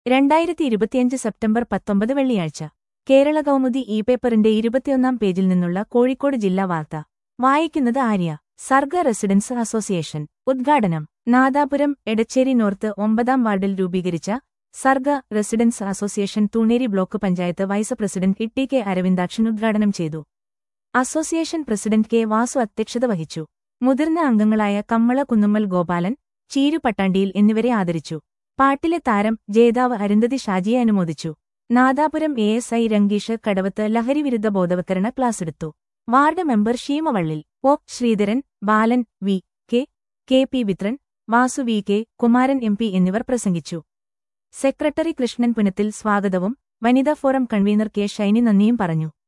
രണ്ടായിരത്തി ഇരുപത്തിയഞ്ച് സെപ്റ്റംബർ പത്തൊമ്പത് വെള്ളിയാഴ്ച കേരള കൗമുദി ഇ പേപ്പറിന്റെ ഇരുപത്തിയൊന്നാം പേജിൽ നിന്നുള്ള കോഴിക്കോട് ജില്ലാ വാർത്ത വായിക്കുന്നത് ആര്യ സർഗ റെസിഡൻസ് അസോസിയേഷൻ ഉദ്ഘാടനം നാദാപുരം എടച്ചേരി നോർത്ത് ഒമ്പതാം വാർഡിൽ രൂപീകരിച്ച Sarga residence association Thuneri block panchayat vice president Itty K Aravindakshan ഉദ്ഘാടനം ചെയ്തു അസോസിയേഷൻ പ്രസിഡന്റ് കെ വാസു അധ്യക്ഷത വഹിച്ചു മുതിർന്ന അംഗങ്ങളായ കമ്മള കുന്നുമ്മൽ ഗോപാലൻ ചീരു പട്ടാണ്ടിയിൽ എന്നിവരെ ആദരിച്ചു പാട്ടിലെ താരം ജേതാവ് അരുന്ധതി ഷാജിയെ അനുമോദിച്ചു Nadapuram A S I Rangeesh Kadavath ലഹരിവിരുദ്ധ ബോധവത്കരണ ക്ലാസെടുത്തു വാർഡ് മെമ്പർ ഷീമവള്ളിൽ O Sreedharan Balan V K K P Vithran Vasu V K Kumaran M P എന്നിവർ പ്രസംഗിച്ചു സെക്രട്ടറി കൃഷ്ണൻ പുനത്തിൽ സ്വാഗതവും വനിതാ ഫോറം കൺവീനർ കെ ഷൈനി നന്ദിയും പറഞ്ഞു